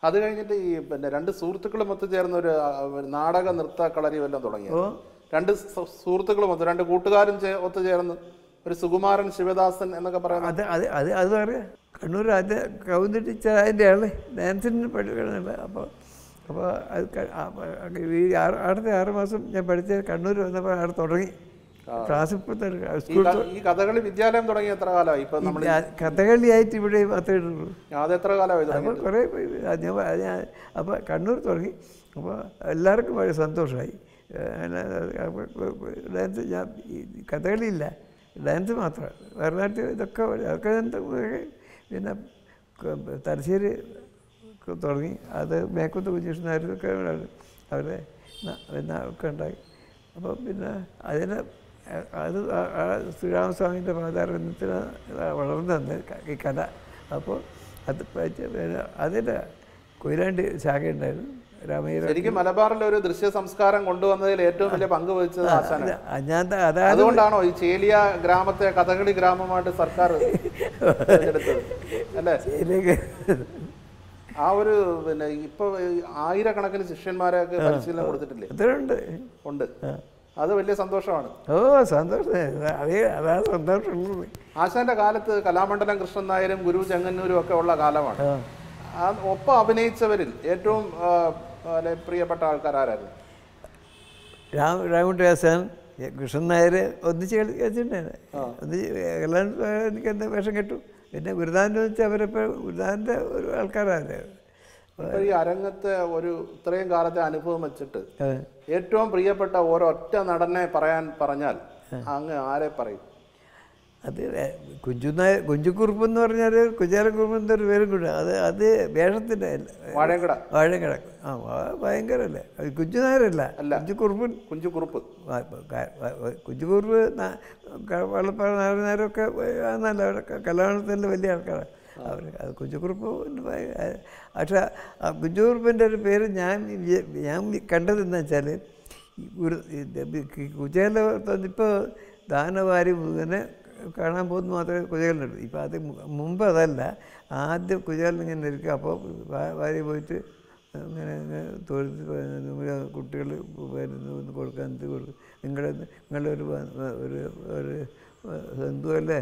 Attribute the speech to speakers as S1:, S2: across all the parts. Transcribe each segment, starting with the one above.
S1: അത് കഴിഞ്ഞിട്ട് ഈ പിന്നെ രണ്ട് സുഹൃത്തുക്കളും ഒത്തുചേർന്ന് ഒരു ആ, ഒരു നാടക നൃത്ത കളരി വല്ലതും തുടങ്ങി
S2: ഓ
S1: രണ്ട് സു- സുഹൃത്തുക്കളും ഒത്ത് രണ്ട് കൂട്ടുകാരും ചേ- ഒത്തുചേർന്ന് ഒരു സുകുമാരൻ ശിവദാസൻ എന്നൊക്കെ പറയുന്ന
S2: അത് അത് അത് അത് പറയാം കണ്ണൂർ ആദ്യം കൗന്നിട്ട് അതിൻ്റെ ആള് ഡാൻസിന് പഠിക്കണമല്ല അപ്പോൾ അപ്പോൾ അത് ക- ആ, ഈ ആറ് അടുത്ത ആറ് മാസം ഞാൻ പഠിച്ച കണ്ണൂർ വന്നപ്പോൾ അവിടെ തുടങ്ങി ക്ലാസ് ഇപ്പോഴത്തെ
S1: ഈ
S2: സ്കൂൾ
S1: ക- ഈ കഥകളി വിദ്യാലയം തുടങ്ങി എത്ര കാലമായി ഇപ്പൊ നമ്മൾ
S2: കഥകളിയായിട്ട് ഇവിടെ മാത്രമേ ഉള്ളൂ
S1: അത് എത്ര കാലമായി തുടങ്ങി
S2: അപ്പോൾ കുറേ പേര് അത് ഞാൻ അത് ഞാൻ അപ്പോൾ കണ്ണൂർ തുടങ്ങി അപ്പോൾ എല്ലാവർക്കും വളരെ സന്തോഷമായി ഡാൻസ് ഞാൻ ഈ കഥകളിയില്ല ഡാൻസ് മാത്രമാണ് ഭരതനാട്യം ഇതൊക്കെ വരും. അതൊക്കെ എന്താ പിന്നെ ക- തലശ്ശേരി ക- തുടങ്ങി അത് മേക്കത്ത് കുഞ്ഞിഷ്ണാരൊക്കെ അവരെ ന- പിന്നെ ഒക്കെ ഉണ്ടായി അപ്പോൾ പിന്നെ അതിന് അ- അത് ആ- ആ ശ്രീരാമസ്വാമിൻ്റെ പാതാരബന്ധത്തിന് വളർന്നു വന്ന ഈ കഥ അപ്പോൾ അത് പറ്റി- പിന്നെ അതിൻ്റെ കൊയിലാണ്ടി ശാഖയുണ്ടായിരുന്നു രാമയ്യ
S1: ശരിക്കും മലബാറിലെ ഒരു ദൃശ്യ സംസ്കാരം കൊണ്ടുവന്നതിൽ ഏറ്റവും വലിയ പങ്ക് വഹിച്ചത് ആശാനാണ്
S2: ഞാൻ ത- അതായത്
S1: അതുകൊണ്ടാണോ ഈ ചേലിയ ഗ്രാമത്തെ കഥകളി ഗ്രാമമായിട്ട് സർക്കാർ തിരഞ്ഞെടുത്തത് അല്ലേ
S2: ഇതിലേക്ക്
S1: ആ ഒരു പിന്നെ ഇപ്പൊ ഈ ആയിരക്കണക്കിന് ശിഷ്യന്മാരെയൊക്കെ പരിശീലനം കൊടുത്തിട്ടില്ലേ
S2: അത്രയുണ്ട്
S1: ഉണ്ട് അത് വലിയ സന്തോഷമാണ്
S2: ഓ സന്തോഷം അതേ അതാ സന്തോഷമുള്ളത്
S1: ആശാന്റെ കാലത്ത് കലാമണ്ഡലം കൃഷ്ണൻ നായരും ഗുരു ചെങ്ങന്നൂരും ഒക്കെ ഉള്ള കാലമാണ്
S2: ആ
S1: ആ ഒപ്പം അഭിനയിച്ചവരിൽ ഏറ്റവും ആ, അല്ലെ, പ്രിയപ്പെട്ട ആൾക്കാർ ആരായിരുന്നു
S2: രാം രാമകുട്ടിവാസൻ കൃഷ്ണൻ നായർ ഒന്നിച്ച് കളി കളിച്ചിട്ടുണ്ടായിരുന്നു ഒന്നിച്ച് കല്യാണം എനിക്ക് എന്താ വേഷം കെട്ടു പിന്നെ ഗുരുദാൻ്റെ വെച്ചാൽ അവരിപ്പോൾ ഗുരുദാൻ്റെ ഒരു ആൾക്കാരാണ്
S1: ഇപ്പൊ ഈ അരങ്ങത്തെ ഒരു ഇത്രയും കാലത്തെ അനുഭവം വെച്ചിട്ട്
S2: അതെ
S1: ഏറ്റവും പ്രിയപ്പെട്ട ഒരൊറ്റ നടനെ പറയാൻ പറഞ്ഞാൽ അങ്ങ് ആരെ പറയും
S2: അത് കുഞ്ചുനായ കുഞ്ചുക്കുറുപ്പ് എന്ന് പറഞ്ഞാൽ കുഞ്ചാലക്കുറുപ്പ് എന്നൊരു പേരും കൂടെ അത് അത് വേഷത്തിൻ്റെ
S1: വാഴയങ്കട
S2: വാഴക്കിട ആ വാ- ഭയങ്കരല്ലേ അത് കുഞ്ചുനായരല്ല കുഞ്ചുക്കുറുപ്പൻ
S1: കുഞ്ചു കുറുപ്പ്
S2: കുഞ്ചുകുറുപ്പ് വള്ളപ്പാറ നായരൊക്കെ നല്ല കല്യാണത്തിൻ്റെ വലിയ ആൾക്കാരാണ് അവർ അത് കുഞ്ചുകുറുപ്പ് പക്ഷേ ആ കുഞ്ചുകുറുപ്പിൻ്റെ ഒരു പേര് ഞാൻ വിചാ- ഞാൻ കണ്ടതെന്ന് വെച്ചാൽ കുചേല ഇപ്പോൾ ദാനവാരി മുഴുവനെ കാണാൻ പോകുന്ന മാത്രമേ കുചേലുള്ളൂ ഇപ്പോൾ അത് മു- മുമ്പ് അതല്ല ആദ്യം കുചേലൻ ഇങ്ങനെ ഇരിക്കുക അപ്പോൾ വാരി പോയിട്ട് അങ്ങനെ അങ്ങനെ തൊഴിൽ നമ്മുടെ കുട്ടികൾ വരുന്നു ഒന്ന് കൊടുക്കാൻ എന്ത് കൊടുക്കും നിങ്ങളുടെ നിങ്ങളൊരു വ- വ- ഒരു ഒരു എന്തുമല്ലേ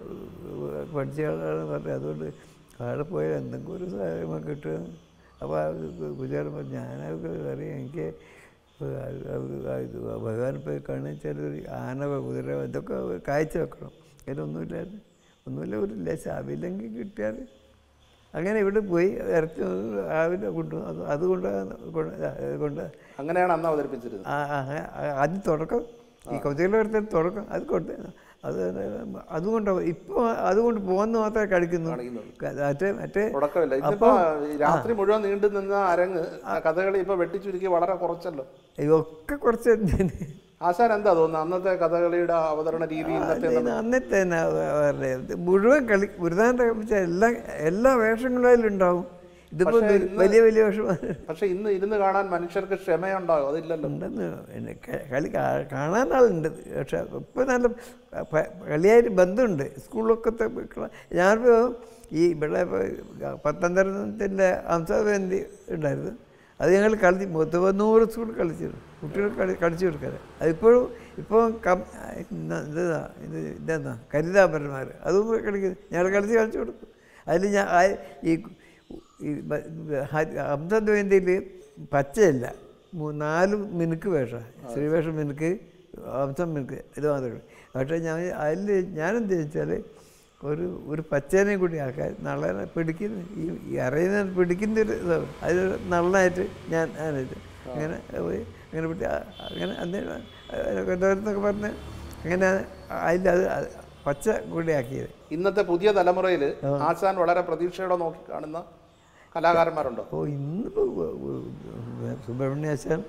S2: പഠിച്ച ആളാണ് പറഞ്ഞത് അതുകൊണ്ട് അവിടെ പോയാൽ എന്തെങ്കിലും ഒരു സഹായം കിട്ടും അപ്പോൾ കുചാരം പറഞ്ഞു ഞാനൊക്കെ അറിയാം എനിക്ക് അത് അത് ഇത് ഭഗവാൻ പോയി കാണിച്ചാൽ ഒരു ആന കുതിര ഇതൊക്കെ കാഴ്ച വെക്കണം അതിലൊന്നുമില്ലായിരുന്നു ഒന്നുമില്ല ഒരു ലേശം അവിലെങ്കിൽ കിട്ടിയാൽ അങ്ങനെ ഇവിടെ പോയി ഇറച്ചി രാവിലെ കൊണ്ടു അത് അതുകൊണ്ട് കൊണ്ട് കൊണ്ട്
S1: അങ്ങനെയാണ് അന്ന് അവതരിപ്പിച്ചിരുന്നത്
S2: ആ- ആ- ആ- ആദ്യം തുടക്കം ഈ കൗതുകലെടുത്ത തുടക്കം അത് കൊണ്ട് അത് അതുകൊണ്ട് ഇപ്പോൾ അതുകൊണ്ട് പോകുന്ന മാത്രമേ കളിക്കുന്നു മറ്റേ മറ്റേ
S1: തുടക്കമില്ല ഇന്നിപ്പോ ഈ രാത്രി മുഴുവൻ നീണ്ടു നിന്ന അരങ്ങ് ആ കഥകളി ഇപ്പൊ വെട്ടിച്ചുരുക്കി വളരെ കുറച്ചല്ലോ
S2: ഇതൊക്കെ കുറച്ച്
S1: ആശാൻ എന്താ തോന്നുന്നത് അന്നത്തെ കഥകളിയുടെ അവതരണ രീതി ഇന്നത്തെ
S2: ഇത് അന്നത്തെ തന്നെ അവരുടെ ഇത് മുഴുവൻ കളി ഗുരുദാൻ്റെ വെച്ചാൽ എല്ലാ എല്ലാ വേഷങ്ങളും അതിലുണ്ടാവും ഇതിപ്പോൾ വലിയ വലിയ വേഷം
S1: പക്ഷെ ഇന്ന് ഇരുന്ന് കാണാൻ മനുഷ്യർക്ക് ക്ഷമയുണ്ടാകും അതില്ലല്ലോ
S2: ഉണ്ടെന്ന് പിന്നെ ക- കളി കാ- കാണാൻ ആളുണ്ട് പക്ഷെ ഇപ്പം നല്ല പ- കളിയായിട്ട് ബന്ധമുണ്ട് സ്കൂളിലൊക്കെ ഞാനിപ്പോൾ ഈ ഇവിടെ ഇപ്പോൾ പത്തനംതിട്ടത്തിൻ്റെ അംസജയന്തി ഉണ്ടായിരുന്നു അത് ഞങ്ങൾ കളിച്ച് മുപ്പത്തിനൂറ് സ്കൂൾ കളിച്ചിരുന്നു കുട്ടികൾ കളി കളിച്ചു കൊടുക്കാൻ അതിപ്പോഴും ഇപ്പോൾ കം ഇന്ന- ഇതാ ഇത് ഇതെന്നാ കരുതാപരന്മാർ അതും കളിക്കുന്നു ഞങ്ങൾ കളിച്ച് കളിച്ചു കൊടുക്കും അതിൽ ഞാൻ ആ- ഈ ഈ അബ്ദദ്വൈന്തിയിൽ പച്ചയല്ല മൂ- നാല് മിനുക്ക് വേഷം ശ്രീവേഷം മിനുക്ക് അംസം മിനുക്ക് ഇത് മാത്രമേ ഉള്ളൂ പക്ഷേ ഞാൻ അതിൽ ഞാനെന്ത് വെച്ചാൽ ഒരു ഒരു പച്ചേനെ കൂടി ആക്കാൻ നള്ളനെ പിടിക്കുന്ന ഈ ഈ അറിയുന്ന പിടിക്കുന്ന ഒരു ഇതാണ് അത് നന്നായിട്ട് ഞാൻ ഞാനിത് അങ്ങനെ പോയി അങ്ങനെ പിടി ആ- അങ്ങനെ അന്നേരം എന്നൊക്കെ പറഞ്ഞ് അങ്ങനെ അതിൽ അത് അത് പച്ച കൂടി ആക്കിയത്
S1: ഇന്നത്തെ പുതിയ തലമുറയിൽ ആശാൻ വളരെ പ്രതീക്ഷയോടെ നോക്കി കാണുന്ന കലാകാരന്മാരുണ്ടോ
S2: അപ്പോൾ ഇന്നിപ്പോൾ സുബ്രഹ്മണ്യാശാൻ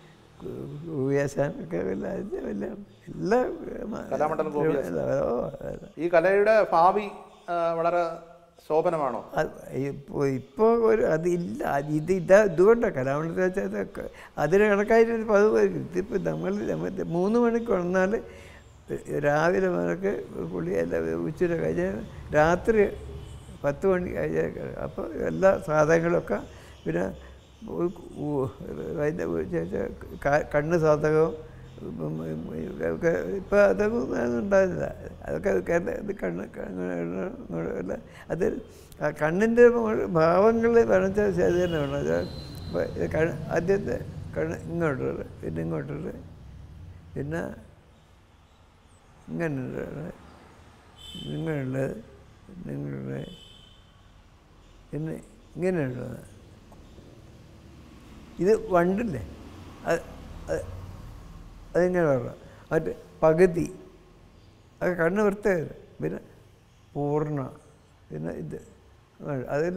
S2: ഗോപിയാശാൻ ഒക്കെ വലിയ ഇത് വലിയ എല്ലാ
S1: കലാമണ്ഡലം ഗോപിയാശാൻ.
S2: ഓ അതെ.
S1: ഈ കലയുടെ ഭാവി ആ, വളരെ ശോഭനമാണോ
S2: അത് ഇപ്പോൾ ഇപ്പോൾ ഒരു അതില്ല അത് ഇത് ഇതാ ഇതുകൊണ്ടാണ് കലാമണ്ഡലത്തിൽ വെച്ചാൽ ഇതൊക്കെ അതിന് കണക്കായിട്ട് ഒരു പതിവ് ഇതിപ്പോൾ നമ്മൾ നമ്മൾ മൂന്ന് മണിക്ക് വന്നാൽ രാവിലെ മുതൽക്ക് കുളി അല്ല ഉച്ചയുടെ കഴിഞ്ഞ് രാത്രി പത്ത് മണി കഴിഞ്ഞ അപ്പോൾ എല്ലാ സാധനങ്ങളൊക്കെ പിന്നെ ഉ- ഉ- അതിൻ്റെ ശേഷം ക- കണ്ണ് സാധകം ഒക്കെ ഇപ്പം അതൊക്കെ ഒന്നും ഉണ്ടായിരുന്നില്ല അതൊക്കെ കേരള ഇത് കണ്ണ് കണ്ണ് അല്ല അത് ആ കണ്ണിൻ്റെ ഭാവങ്ങൾ വേണമെച്ചാൽ ശരി തന്നെ വേണം അത് ഇപ്പം ഇത് കണ്ണ് ആദ്യത്തെ കണ്ണ് ഇങ്ങോട്ടുള്ളത് പിന്നെ ഇങ്ങോട്ടുള്ളത് പിന്നെ ഇങ്ങനെയുള്ളത് ഇങ്ങനെയുള്ളത് നിങ്ങളുള്ളത് പിന്നെ ഇങ്ങനെയുള്ളത് ഇത് വണ്ടില്ലേ അത് അത് അതിങ്ങനെ പറയാം മറ്റേ പകുതി അത് കണ്ണ് വൃത്തിയായത് പിന്നെ പൂർണ്ണ പിന്നെ ഇത് അതിൽ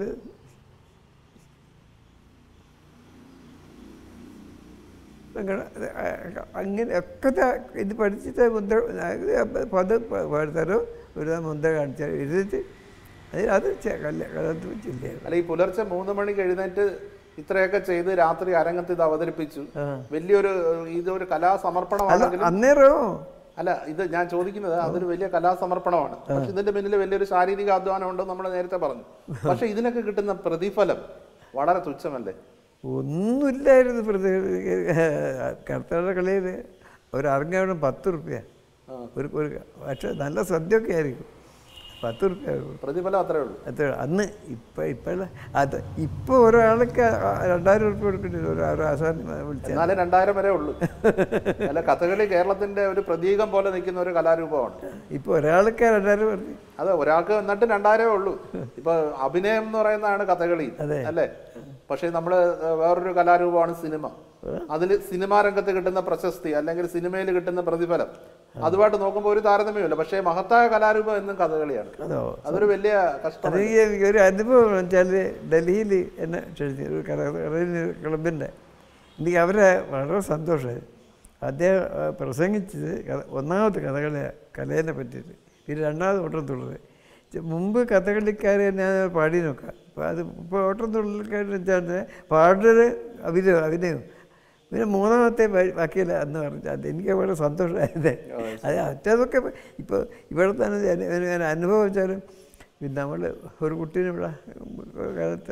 S2: അങ്ങനെ ഒക്കെ ത- ഇത് പഠിച്ചിട്ട് മുദ്ര പത് പാടുത്താരോ ഒരു മുദ്ര കാണിച്ചാൽ എഴുതിട്ട് അത് അത് ചെ- കല്യ കലത്ത് വെച്ചില്ലായിരുന്നു
S1: അല്ല ഈ പുലർച്ചെ മൂന്ന് മണിക്ക് എഴുന്നേറ്റ് ഇത്രയൊക്കെ ചെയ്ത് രാത്രി അരങ്ങത്ത് ഇത് അവതരിപ്പിച്ചു
S2: ആ.
S1: വലിയൊരു ഇതൊരു
S2: അല്ല
S1: കലാസമർപ്പണമാണെങ്കിലും
S2: അന്നേരമോ
S1: അല്ല ഇത് ഞാൻ ചോദിക്കുന്നത് അതൊരു വലിയ കലാസമർപ്പണമാണ് പക്ഷെ ഇതിന്റെ പിന്നിൽ വലിയൊരു ശാരീരിക അധ്വാനം ഉണ്ടെന്ന് നമ്മൾ നേരത്തെ പറഞ്ഞു പക്ഷെ ഇതിനൊക്കെ കിട്ടുന്ന പ്രതിഫലം വളരെ തുച്ഛമല്ലേ
S2: ഒന്നുമില്ലായിരുന്നു പ്രതി കർത്തയുടെ കളിയിൽ ഒരു അരങ്ങാവിടം പത്ത് റുപ്യ
S1: ആ.
S2: ഒരു ഒരു പക്ഷേ നല്ല സദ്യയൊക്കെ ആയിരിക്കും പത്ത് റുപ്യ
S1: പ്രതിഫലം അത്രേ ഉള്ളൂ
S2: അത്ര അന്ന് ഇപ്പം ഇപ്പോഴ അത് ഇപ്പോൾ ഒരാൾക്ക് ആ രണ്ടായിരം റുപ്യ കൊടുക്കേണ്ടി വരും ഒരു ഒരു ആശാൻ വിളിച്ചാൽ
S1: എന്നാലും രണ്ടായിരം വരെ ഉള്ളൂ അല്ല കഥകളി കേരളത്തിന്റെ ഒരു പ്രതീകം പോലെ നിൽക്കുന്ന ഒരു കലാരൂപമാണ്
S2: ഇപ്പോൾ ഒരാൾക്ക് രണ്ടായിരം പറഞ്ഞു
S1: അതെ ഒരാൾക്ക് എന്നിട്ട് രണ്ടായിരമേ ഉള്ളൂ ഇപ്പൊ അഭിനയം എന്ന് പറയുന്നതാണ് കഥകളി
S2: അതെ.
S1: അല്ലേ പക്ഷേ നമ്മൾ വേറൊരു കലാരൂപമാണ് സിനിമ അതിൽ സിനിമാ രംഗത്ത് കിട്ടുന്ന പ്രശസ്തി അല്ലെങ്കിൽ സിനിമയിൽ കിട്ടുന്ന പ്രതിഫലം അതുമായിട്ട് നോക്കുമ്പോൾ ഒരു താരതമ്യമില്ല പക്ഷേ മഹത്തായ കലാരൂപം എന്നും കഥകളിയാണ്
S2: അതോ
S1: അതൊരു വലിയ കഷ്ടം
S2: അത് ഈ എനിക്ക് ഒരു അനുഭവം വെച്ചാൽ ഡൽഹിയിൽ എന്നെ ക്ഷണിച്ചു ഒരു കല ക്ലബിൻ്റെ എനിക്ക് അവരെ വളരെ സന്തോഷമായി അദ്ദേഹം ആ, പ്രസംഗിച്ചത് കഥ- ഒന്നാമത്തെ കഥകളി കലേനെ പറ്റിയിട്ട് പിന്നെ രണ്ടാമത് ഓട്ടംതുള്ളത് മുമ്പ് കഥകളിക്കാരെ ഞാൻ പാടി നോക്കാം അപ്പോൾ അത് ഇപ്പോൾ ഓട്ടംതുള്ളൽക്കാരെന്ന് വെച്ചാൽ പാടൽ അഭിനയം അഭിനയം പിന്നെ മൂന്നാമത്തെ വ- ബാക്കിയല്ല എന്ന് പറഞ്ഞാൽ അത് എനിക്ക് വളരെ സന്തോഷമായത് അത് മറ്റേതൊക്കെ ഇപ്പോൾ ഇവിടെ തന്നെ ഞാൻ- ഞാൻ അനുഭവം വെച്ചാലും പിന്നെ നമ്മൾ ഒരു കുട്ടീനെ ഇവിടെ കാലത്ത്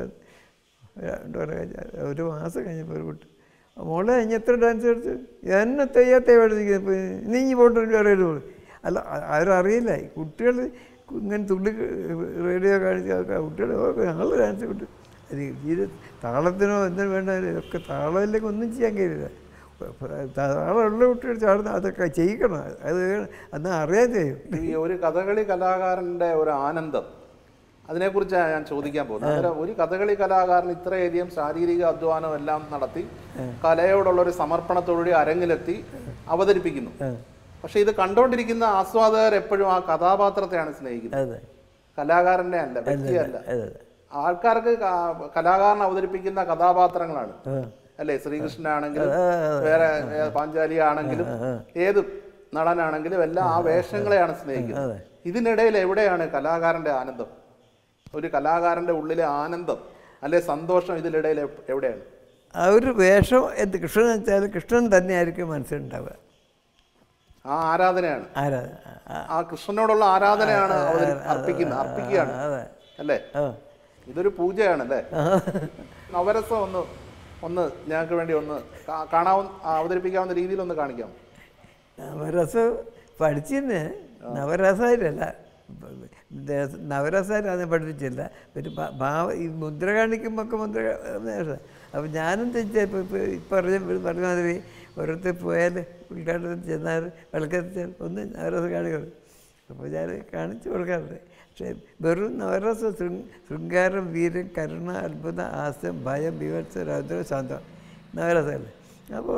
S2: രണ്ട് കൊല്ലം കഴിഞ്ഞ ഒരു മാസം കഴിഞ്ഞപ്പോൾ ഒരു കുട്ടി മോളെ ഇനി എത്ര ഡാൻസ് കളിച്ചു എന്നെ തെയ്യാത്തേ പഠിച്ചിരിക്കുന്നത് നീ ഇനി പോയിട്ട് അറിയുള്ളൂ അല്ല അ- അവരറിയില്ല ഈ കുട്ടികൾ ഇങ്ങനെ തുള്ളി റേഡിയോ കാണിച്ച കുട്ടികൾ ഞങ്ങൾ ഡാൻസ് കിട്ടും അത് ഇത് താളത്തിനോ എന്തിനു വേണ്ട ഇതൊക്കെ താളമില്ലെങ്കിൽ ഒന്നും ചെയ്യാൻ കഴിയില്ല താളമുള്ള കുട്ടികൾ ചാടുന്ന അതൊക്കെ ചെയ്യിക്കണം അത് എന്നാൽ അറിയാൻ ചെയ്യും
S1: ഈ ഒരു കഥകളി കലാകാരന്റെ ഒരു ആനന്ദം അതിനെക്കുറിച്ചാണ് ഞാൻ ചോദിക്കാൻ പോകുന്നത് അന്നേരം ഒരു കഥകളി കലാകാരൻ ഇത്രയധികം ശാരീരിക അധ്വാനം എല്ലാം നടത്തി കലയോടുള്ള ഒരു സമർപ്പണത്തോടുകൂടി അരങ്ങിലെത്തി അവതരിപ്പിക്കുന്നു പക്ഷെ ഇത് കണ്ടുകൊണ്ടിരിക്കുന്ന ആസ്വാദകർ എപ്പോഴും ആ കഥാപാത്രത്തെയാണ് സ്നേഹിക്കുന്നത്
S2: അതെ
S1: കലാകാരനെ അല്ല വ്യക്തിയല്ല
S2: അതെ
S1: ആൾക്കാർക്ക് ക- കലാകാരൻ അവതരിപ്പിക്കുന്ന കഥാപാത്രങ്ങളാണ്
S2: ആ.
S1: അല്ലേ ശ്രീകൃഷ്ണനാണെങ്കിലും വേറെ ഏ, പാഞ്ചാലി ആണെങ്കിലും ഏത് നടനാണെങ്കിലും എല്ലാം ആ വേഷങ്ങളെയാണ് സ്നേഹിക്കുന്നത് ഇതിനിടയിൽ എവിടെയാണ് കലാകാരന്റെ ആനന്ദം ഒരു കലാകാരന്റെ ഉള്ളിലെ ആനന്ദം അല്ലെ സന്തോഷം ഇതിനിടയിൽ എവ്- എവിടെയാണ്
S2: ആ ഒരു വേഷം എന്ത് കൃഷ്ണൻ വെച്ചാൽ കൃഷ്ണൻ തന്നെയായിരിക്കും മനസ്സിലുണ്ടാവുക
S1: ആ ആരാധനയാണ്
S2: ആരാ ആ,
S1: ആ കൃഷ്ണനോടുള്ള ആരാധനയാണ് അവതരി- അർപ്പിക്കുന്നത് അർപ്പിക്കുകയാണ്
S2: അതെ
S1: അല്ലേ
S2: ആ
S1: ഇതൊരു പൂജയാണ് അല്ലേ നവരസം ഒന്ന് ഒന്ന് ഞങ്ങൾക്ക് വേണ്ടി ഒന്ന് കാ- കാണാവുന്ന ആ, അവതരിപ്പിക്കാവുന്ന രീതിയിൽ ഒന്ന് കാണിക്കാം
S2: നവരസം പഠിച്ചിരുന്നേ നവരസമായിട്ടല്ല നവരസമായിട്ടാണ് പഠിപ്പിച്ചില്ല പിന്നെ ഭ- ഭാവ ഈ മുദ്ര കാണിക്കുമ്പോൾ ഒക്കെ മുദ്ര അപ്പോൾ ഞാനും തെറ്റിച്ച ഇപ്പോൾ ഇപ്പോൾ ഇപ്പം പറഞ്ഞ പറഞ്ഞ മാതിരി ഓരോരുത്തർ പോയാൽ ഉദ്ഘാടനത്തിൽ ചെന്നാൽ വിളക്കത്തിൽ ഒന്ന് നവരസം കാണിക്കണം അപ്പോൾ ഞാൻ കാണിച്ചു കൊടുക്കാറുണ്ട് പക്ഷേ വെറും നവരസ ശൃംഗ ശൃംഗാരം വീരം കരുണ അത്ഭുത ഹാസ്യം ഭയം വിവത്സ രൗദ്രം ശാന്തം നവരസമല്ലേ അപ്പോൾ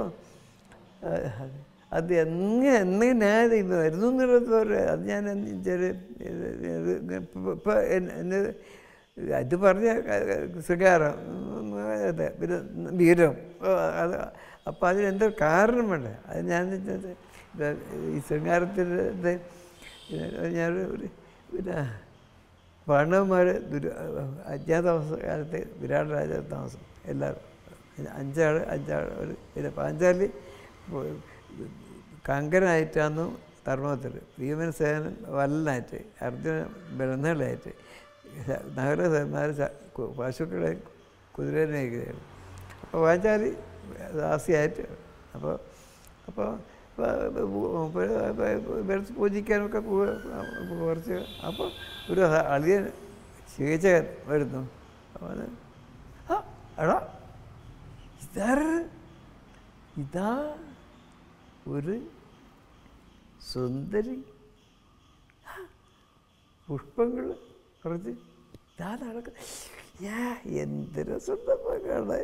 S2: അത് എങ്ങനെ എന്നെ ഞാൻ ഇത് വരുന്നു എന്നുള്ളത് പോലെ അത് ഞാൻ ചെറിയ ഇപ്പം എന്നെ അത് പറഞ്ഞ ശൃംഗാരം ഉം, അതെ പിന്നെ വീരം ഓ, അത് അപ്പം അതിനെന്തോ കാരണം വേണ്ടേ അത് ഞാൻ ഇത് ഈ ശൃംഗാരത്തിൻ്റെ ഞാൻ ഒരു പിന്നെ പാണ്ഡവന്മാർ ദുര അജ്ഞാതവാസ കാലത്ത് വിരാട് രാജ താമസം എല്ലാവരും അഞ്ചാൾ അഞ്ചാൾ ഒരു പിന്നെ പാഞ്ചാലി കങ്കനായിട്ടാണ് ധർമ്മത്തിൽ ഭീമനസേനൻ വല്ലനായിട്ട് അർജുന ബ്രഹ്മളായിട്ട് നഗരസന്മാർ പശുക്കളെ കുതിരേനെ മേയ്ക്കുകയാണ് അപ്പോൾ പാഞ്ചാലി ദാസിയായിട്ട് അപ്പോൾ അപ്പോൾ വെറുതെ പൂജിക്കാനൊക്കെ പോവുക കുറച്ച് അപ്പോൾ ഒരു അളിയൻ ചികിത്സകൻ വരുന്നു അവന് ആ എടാ ഇതാര് ഇതാ ഒരു സുന്ദരി പുഷ്പങ്ങൾ കുറച്ച് ഇതാ നടക്ക യാ എന്ത് രസമുണ്ടപ്പോൾ കാണാൻ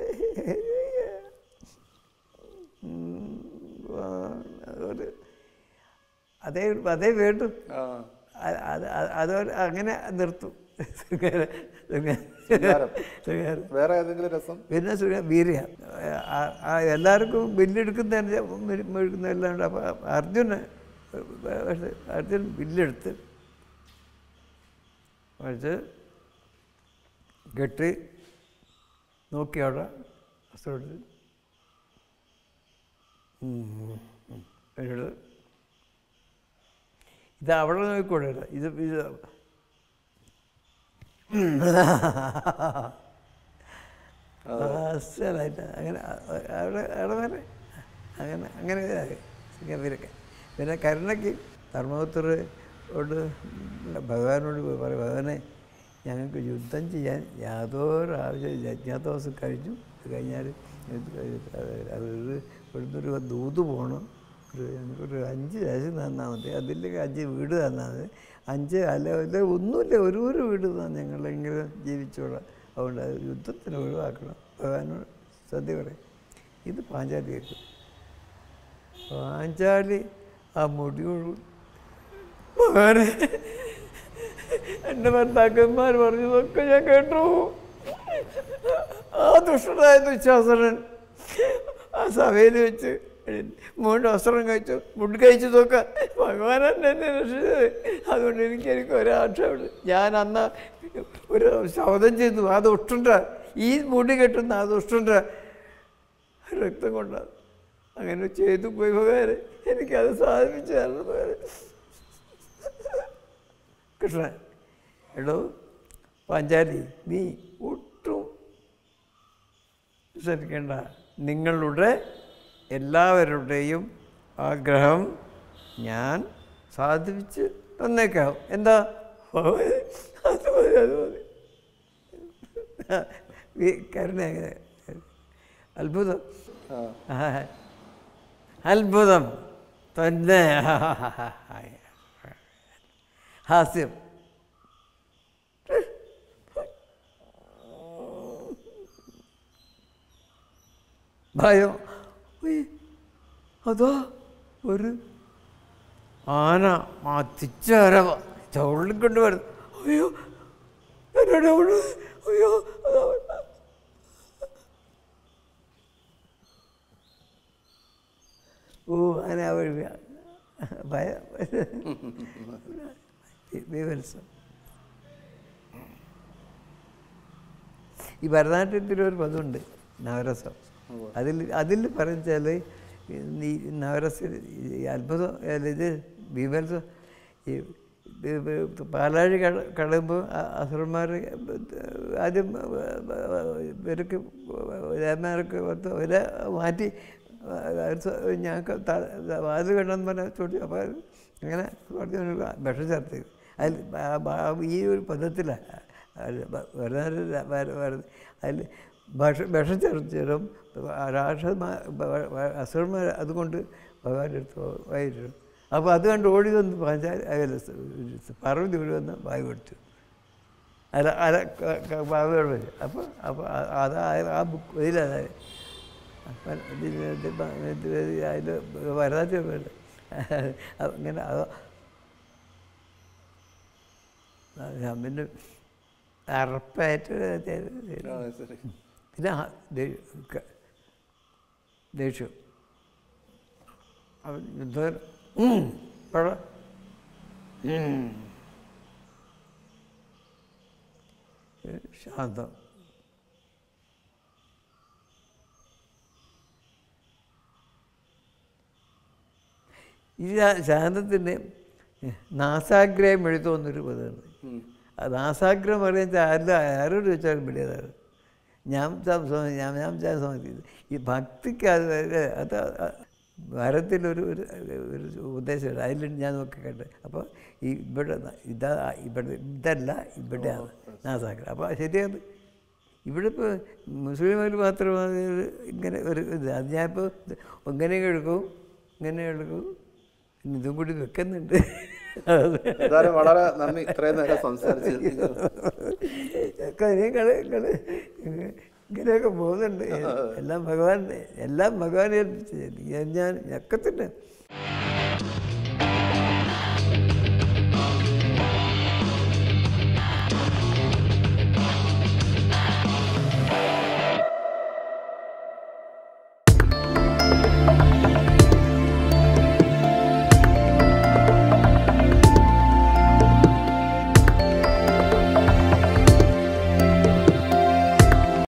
S2: ഉം, ആ, ഒരു അതേ അതേ വേണ്ടു
S1: ആ,
S2: അത് അത് അത് അതോടെ അങ്ങനെ നിർത്തും ശൃംഗാരം ശൃംഗാരം
S1: ശൃംഗാരം.
S2: ശൃംഗാരം
S1: വേറെ ഏതെങ്കിലും രസം
S2: പിന്നെ സുര വീര്യ ആ- ആ എല്ലാവർക്കും ബില്ലെടുക്കുന്ന എടുക്കുന്ന എല്ലാം ഉണ്ട് അപ്പോൾ അർജുന് പക്ഷേ അർജുൻ ബില്ലെടുത്ത് പക്ഷേ കെട്ടി നോക്കി അവിടെ വസ്ത്രമെടുത്ത് എന്നോട് ഇത് അവിടെ നോക്കിക്കൂടെ ഇത് ഇത് അസലായിട്ട് അങ്ങനെ അ- അവിടെ അവിടെ വരെ അങ്ങനെ അങ്ങനെ ഇതായി സിംഗപ്പൂരൊക്കെ പിന്നെ കരുണയ്ക്ക് ധർമ്മപുത്രോട് ഭഗവാനോട് പറയും ഭഗവാനെ ഞങ്ങൾക്ക് യുദ്ധം ചെയ്യാൻ യാതൊരു ആവശ്യം യജ്ഞാതോസം കഴിഞ്ഞു ഇത് കഴിഞ്ഞാൽ അത് ഇവിടുന്ന് ഒരു ദൂത് പോകണം ഒരു ഞങ്ങൾക്കൊരു അഞ്ച് രാജ്യം തന്നാൽ മതി അതിലേക്ക് അഞ്ച് വീട് തന്നാൽ മതി അഞ്ച് അല്ല അല്ല ഒന്നുമില്ല ഒരു ഒരു വീട് തന്നാൽ ഞങ്ങളെങ്കിലും ജീവിച്ചോളാം അതുകൊണ്ട് അത് യുദ്ധത്തിന് ഒഴിവാക്കണം ഭഗവാനോട് സദ്യ പറയും ഇത് പാഞ്ചാലി കേൾക്കും പാഞ്ചാലി ആ മുടിയോട് ഭഗവാനെ എൻ്റെ ഭർത്താക്കന്മാർ പറഞ്ഞതൊക്കെ ഞാൻ കേട്ടു ആ ദുഷ്ടനായ ദുശാസനൻ ആ സഭയിൽ വെച്ച് മൂന്ന് വസ്ത്രം കഴിച്ചു മുണ്ട് കഴിച്ചതൊക്കെ ഭഗവാനൻ എന്നെ രക്ഷിച്ചത് അതുകൊണ്ട് എനിക്ക് എനിക്ക് ഒരാക്ഷേപം ഞാൻ അന്ന് ഒരു ശബ്ദം ചെയ്തു ആ ദുഷ്ടണ്ട ഈ മുടി കെട്ടുന്ന ആ ദുഷ്ടണ്ട രക്തം കൊണ്ടാണ് അങ്ങനെ ചെയ്തു പോയി ഭഗവാനെ എനിക്കത് സാധിപ്പിച്ചു തരണം ഭഗവാനെ കൃഷ്ണൻ എടോ പാഞ്ചാലി നീ ഒട്ടും ശ്രദ്ധിക്കേണ്ട നിങ്ങളുടെ എല്ലാവരുടെയും ആഗ്രഹം ഞാൻ സാധിപ്പിച്ച് തന്നേക്കാം എന്താ ഭഗവാനെ, അത് മതി അത് മതി ഈ കരുണ അങ്ങനെ അത്ഭുതം
S1: ആ,
S2: ആ, അത്ഭുതം തന്നെ ഹാസ്യം ഭയം ഉയ്, അതാ ഒരു ആന ആ തിച്ചരവ ചുള്ളിക്കൊണ്ട് വരുന്നു അയ്യോ എന്നോട് അവിടെ അയ്യോ അതാ വരുന്നു. ഓ അങ്ങനെ വഴി ഭയം വിവത്സം ഈ ഭരതനാട്യത്തിലൊരു പദമുണ്ട് നവരസം അതിൽ അതിൽ പറഞ്ഞാൽ ഈ നവരസ ഈ അത്ഭുതം അല്ല ഇത് വിമർശം ഈ ഇത് പാലാഴി കട കടയുമ്പോൾ അസുരന്മാർ ആദ്യം ഇവർക്ക് രാമാർക്ക് പത്ത് അവരെ മാറ്റി ഞങ്ങൾക്ക് വാത് വേണമെന്ന് പറഞ്ഞാൽ ചോട്ടി അപ്പോൾ അങ്ങനെ പറഞ്ഞ് ഒരു വിഷം ചേർത്ത് അതിൽ ബ- ബ- ഈ ഒരു പദത്തിലാണ് അതിൽ ഭക്ഷ വിഷം ചേർത്തും രാക്ഷസ അസുരന്മാർ അതുകൊണ്ട് ഭഗവാന്റെ അടുത്ത് വായിട്ടു അപ്പോൾ അത് കണ്ട് ഓടി വന്ന് പാഞ്ചാൽ അല്ല പാർവതി ഓടി വന്ന് വായു കൊടുത്തു അല്ല അല്ല പാവയോട് വരും അപ്പോൾ അപ്പോൾ അത് ആ ബുക്ക് ഇതിലാണ് അതിൽ വരാത്ത അങ്ങനെ അത് ഞാൻ പിന്നെ അറപ്പായിട്ട്
S1: ആ, ശരി
S2: പിന്നെ ആ ദേ- ക- ദേഷ്യം അവൻ യുദ്ധം പഴ ശാന്തം ഈ ശാ- ശാന്തത്തിൻ്റെ നാസാഗ്രഹം എഴുതുമെന്നൊരു പദമുണ്ട്
S1: ഉം.
S2: ആ നാസാഗ്രഹം പറയുന്നത് ആരുടെ ആരോട് ചോദിച്ചാലും പിടിയതാണ് ഞാൻ സംസാ- ഞാൻ ഞാൻ ഞാൻ സംസാരിച്ചത് ഈ ഭക്തിക്ക് അത് വരെ- അത് ഭാരതത്തിലൊരു ഒരു ഒരു ഉദ്ദേശമുണ്ട് അതിൽ ഞാൻ നോക്കി കേട്ടത് അപ്പോൾ ഈ ഇവിടെ ന- ഇതാ ഇവിടെ ഇതല്ല ഇവിടെയാണ് നാസാക്കൽ അപ്പോൾ ശരിയാണ് ഇവിടെ ഇപ്പോൾ മുസ്ലിമുകൾ മാത്രമാണ് ഒരു ഇങ്ങനെ ഒരു ഇത് അത് ഞാനിപ്പോൾ ഇങ്ങനെ എടുക്കും ഇങ്ങനെ എടുക്കും പിന്നെ ഇതും കൂടി വെക്കുന്നുണ്ട്
S1: എന്തായാലും വളരെ നന്ദി ഇത്രയും നേരം സംസാരിച്ചു
S2: കാര്യങ്ങൾ ഇങ്ങനെയൊക്കെ പോകുന്നുണ്ട് എല്ലാം ഭഗവാൻ എല്ലാം ഭഗവാൻ ഏൽപ്പിച്ചു ഞാൻ ഞാൻ ഞെക്കത്തില്ല